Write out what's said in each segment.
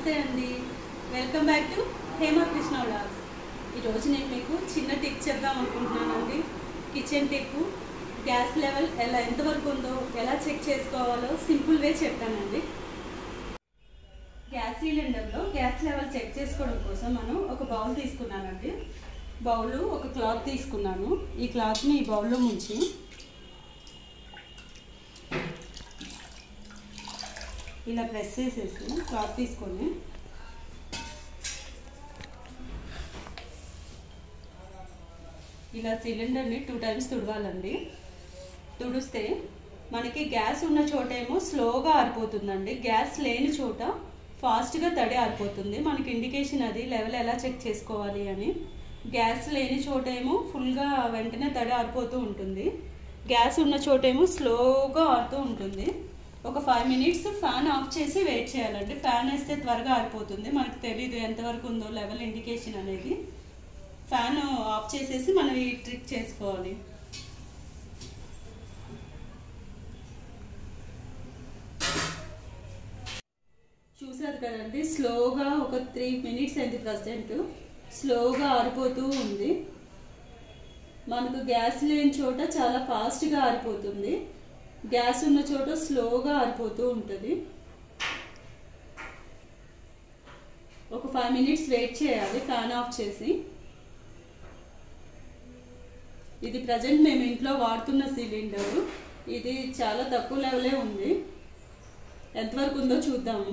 నమస్తే అండి welcome back to Hema Krishna vlogs ఈరోజు నేను మీకు చిన్న టిప్ చెప్దాం అనుకుంటున్నానండి కిచెన్ టిప్ గ్యాస్ లెవెల్ ఎలా ఎంతవరకు ఉందో ఎలా చెక్ చేసుకోవాలో సింపుల్ వే చెప్తానండి గ్యాస్ సిలిండర్లో గ్యాస్ లెవెల్ చెక్ చేసుకోవడం కోసం మనం ఒక బౌల్ తీసుకున్నానండి బౌల్ ఒక క్లాత్ తీసుకున్నాను ఈ క్లాత్ని ఈ బౌల్లో ముంచి ఇలా ప్రెస్ చేసేసి క్లాత్ తీసుకొని ఇలా సిలిండర్ని టూ టైమ్స్ తుడవాలండి తుడిస్తే మనకి గ్యాస్ ఉన్న చోట ఏమో స్లోగా ఆరిపోతుందండి గ్యాస్ లేని చోట ఫాస్ట్గా తడి ఆరిపోతుంది మనకి ఇండికేషన్ అది లెవెల్ ఎలా చెక్ చేసుకోవాలి అని గ్యాస్ లేని చోట ఏమో ఫుల్గా వెంటనే తడి ఆరిపోతూ ఉంటుంది గ్యాస్ ఉన్న చోట ఏమో స్లోగా ఆరుతూ ఉంటుంది ఒక ఫైవ్ మినిట్స్ ఫ్యాన్ ఆఫ్ చేసి వెయిట్ చేయాలండి ఫ్యాన్ వేస్తే త్వరగా ఆరిపోతుంది మనకు తెలియదు ఎంతవరకు ఉందో లెవెల్ ఇండికేషన్ అనేది ఫ్యాన్ ఆఫ్ చేసేసి మనం ఈ ట్రిక్ చేసుకోవాలి చూసారు కదండి స్లోగా ఒక త్రీ మినిట్స్ అయింది ప్రజెంట్ స్లోగా ఆరిపోతూ ఉంది మనకు గ్యాస్ లేని చోట చాలా ఫాస్ట్గా ఆరిపోతుంది గ్యాస్ ఉన్న చోట స్లోగా ఆరిపోతూ ఉంటుంది ఒక ఫైవ్ మినిట్స్ వెయిట్ చేయాలి ఫ్యాన్ ఆఫ్ చేసి ఇది ప్రజెంట్ మేము ఇంట్లో వాడుతున్న సిలిండర్ ఇది చాలా తక్కువ లెవెలే ఉంది ఎంతవరకు ఉందో చూద్దాము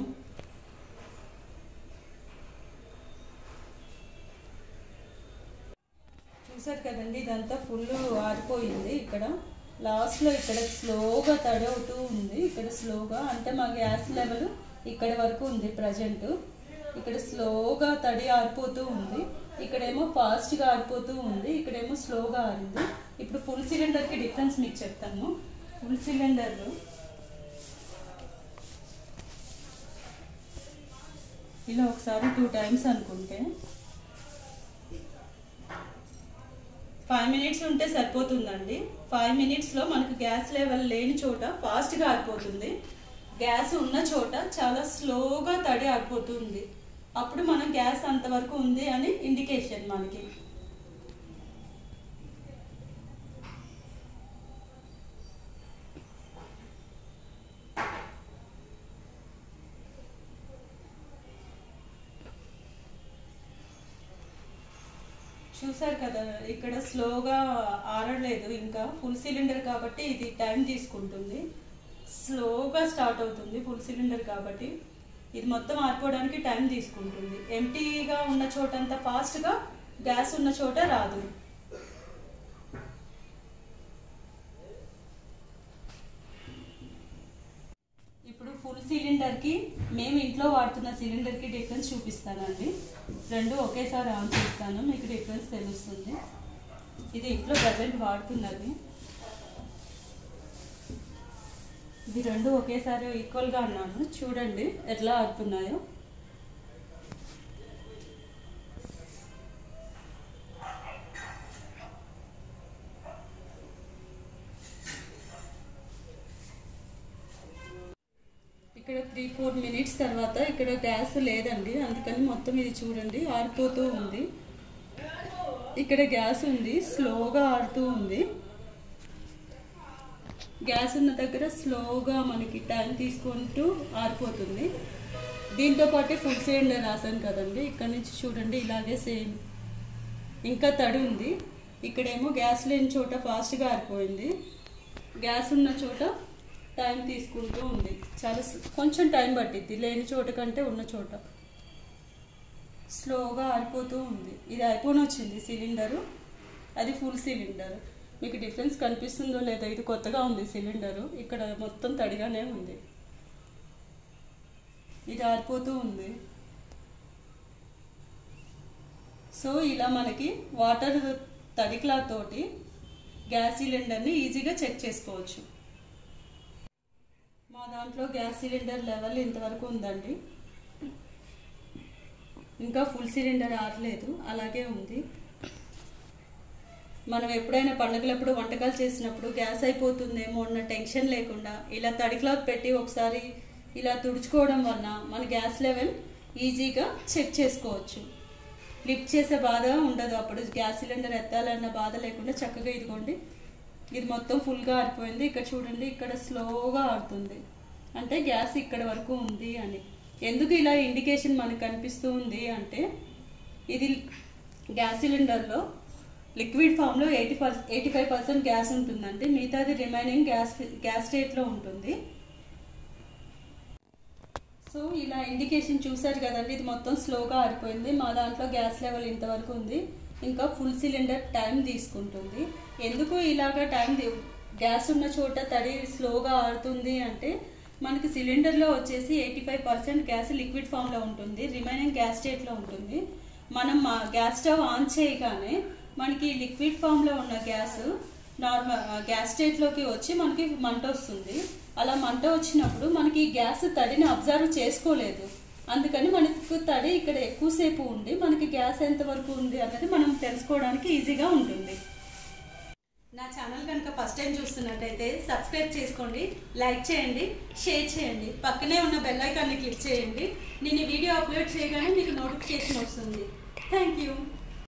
చూసారు కదండి ఇదంతా ఫుల్ ఆరిపోయింది ఇక్కడ లాస్ట్లో ఇక్కడ స్లోగా తడి అవుతూ ఉంది ఇక్కడ స్లోగా అంటే మా గ్యాస్ లెవెల్ ఇక్కడ వరకు ఉంది ప్రజెంట్ ఇక్కడ స్లోగా తడి ఆరిపోతూ ఉంది ఇక్కడేమో ఫాస్ట్గా ఆరిపోతూ ఉంది ఇక్కడేమో స్లోగా ఆరింది ఇప్పుడు ఫుల్ సిలిండర్కి డిఫరెన్స్ మీకు చెప్తాను ఫుల్ సిలిండర్ ఇలా ఒకసారి టూ టైమ్స్ అనుకుంటే ఫైవ్ మినిట్స్ ఉంటే సరిపోతుందండి ఫైవ్ మినిట్స్లో మనకు గ్యాస్ లెవెల్ లేని చోట ఫాస్ట్గా ఆరిపోతుంది గ్యాస్ ఉన్న చోట చాలా స్లోగా తడి ఆరిపోతుంది అప్పుడు మనం గ్యాస్ అంతవరకు ఉంది అని ఇండికేషన్ మనకి చూసారు కదా ఇక్కడ స్లోగా ఆరలేదు ఇంకా ఫుల్ సిలిండర్ కాబట్టి ఇది టైం తీసుకుంటుంది స్లోగా స్టార్ట్ అవుతుంది ఫుల్ సిలిండర్ కాబట్టి ఇది మొత్తం ఆరిపోవడానికి టైం తీసుకుంటుంది ఎంటీగా ఉన్న చోట అంతా ఫాస్ట్గా గ్యాస్ ఉన్న చోట రాదు ఇప్పుడు ఫుల్ సిలిండర్కి మేము ఇంట్లో వాడుతున్న సిలిండర్కి డిఫరెన్స్ చూపిస్తానండి రెండు ఒకేసారి ఆన్ చేస్తాను మీకు డిఫరెన్స్ తెలుస్తుంది ఇది ఇంట్లో ప్రజెంట్ వాడుతున్నది ఇది రెండు ఒకేసారి ఈక్వల్గా అన్నాను చూడండి ఎట్లా ఆడుతున్నాయో ఇక్కడ త్రీ ఫోర్ మినిట్స్ తర్వాత ఇక్కడ గ్యాస్ లేదండి అందుకని మొత్తం ఇది చూడండి ఆరిపోతూ ఉంది ఇక్కడ గ్యాస్ ఉంది స్లోగా ఆడుతూ ఉంది గ్యాస్ ఉన్న దగ్గర స్లోగా మనకి టైం తీసుకుంటూ ఆరిపోతుంది దీంతో పాటే ఫుల్ సిలిండర్ రాసాను కదండి ఇక్కడ నుంచి చూడండి ఇలాగే సేమ్ ఇంకా తడి ఉంది ఇక్కడేమో గ్యాస్ లేని చోట ఫాస్ట్గా ఆరిపోయింది గ్యాస్ ఉన్న చోట టైం తీసుకుంటూ ఉంది చాలా కొంచెం టైం పట్టిద్ది లేని చోట కంటే ఉన్న చోట స్లోగా ఆరిపోతూ ఉంది ఇది అయిపోని వచ్చింది సిలిండరు అది ఫుల్ సిలిండర్ మీకు డిఫరెన్స్ కనిపిస్తుందో లేదో ఇది కొత్తగా ఉంది సిలిండరు ఇక్కడ మొత్తం తడిగానే ఉంది ఇది ఆరిపోతూ ఉంది సో ఇలా మనకి వాటర్ తడి క్లాత్ తోటి గ్యాస్ సిలిండర్ని ఈజీగా చెక్ చేసుకోవచ్చు మా దాంట్లో గ్యాస్ సిలిండర్ లెవెల్ ఇంతవరకు ఉందండి ఇంకా ఫుల్ సిలిండర్ ఆరలేదు అలాగే ఉంది మనం ఎప్పుడైనా పండుగలప్పుడు వంటకాలు చేసినప్పుడు గ్యాస్ అయిపోతుందేమో అన్న టెన్షన్ లేకుండా ఇలా తడి క్లాత్ పెట్టి ఒకసారి ఇలా తుడుచుకోవడం వలన మన గ్యాస్ లెవెల్ ఈజీగా చెక్ చేసుకోవచ్చు లిఫ్ట్ చేసే బాధ ఉండదు అప్పుడు గ్యాస్ సిలిండర్ ఎత్తాలన్న బాధ లేకుండా చక్కగా ఇదిగోండి ఇది మొత్తం ఫుల్గా ఆరిపోయింది ఇక్కడ చూడండి ఇక్కడ స్లోగా ఆడుతుంది అంటే గ్యాస్ ఇక్కడ వరకు ఉంది అని ఎందుకు ఇలా ఇండికేషన్ మనకు కనిపిస్తూ ఉంది అంటే ఇది గ్యాస్ సిలిండర్లో లిక్విడ్ ఫామ్లో eighty per eighty five percent gas ఉంటుందండి మిగతాది రిమైనింగ్ గ్యాస్ గ్యాస్ స్టేట్లో ఉంటుంది సో ఇలా ఇండికేషన్ చూసారు కదండి ఇది మొత్తం స్లోగా ఆరిపోయింది మా దాంట్లో గ్యాస్ లెవెల్ ఇంతవరకు ఉంది ఇంకా ఫుల్ సిలిండర్ టైం తీసుకుంటుంది ఎందుకు ఇలాగా టైం గ్యాస్ ఉన్న చోట తడి స్లోగా ఆరుతుంది అంటే మనకి సిలిండర్లో వచ్చేసి eighty five percent gas liquid ఫామ్లో ఉంటుంది రిమైనింగ్ గ్యాస్ స్టేట్లో ఉంటుంది మనం మా గ్యాస్ స్టవ్ ఆన్ చేయగానే మనకి లిక్విడ్ ఫామ్లో ఉన్న గ్యాస్ నార్మల్ గ్యాస్ స్టేట్లోకి వచ్చి మనకి మంట వస్తుంది అలా మంట వచ్చినప్పుడు మనకి గ్యాస్ తడిని అబ్జర్వ్ చేసుకోలేదు అందుకని మనకు తడి ఇక్కడ ఎక్కువసేపు ఉండి మనకి గ్యాస్ ఎంతవరకు ఉంది అన్నది మనం తెలుసుకోవడానికి ఈజీగా ఉంటుంది నా ఛానల్ కనుక ఫస్ట్ టైం చూస్తున్నట్టయితే సబ్స్క్రైబ్ చేసుకోండి లైక్ చేయండి షేర్ చేయండి పక్కనే ఉన్న బెల్ ఐకాన్ని క్లిక్ చేయండి నేను ఈ వీడియో అప్లోడ్ చేయగానే మీకు నోటిఫికేషన్ వస్తుంది థ్యాంక్ యూ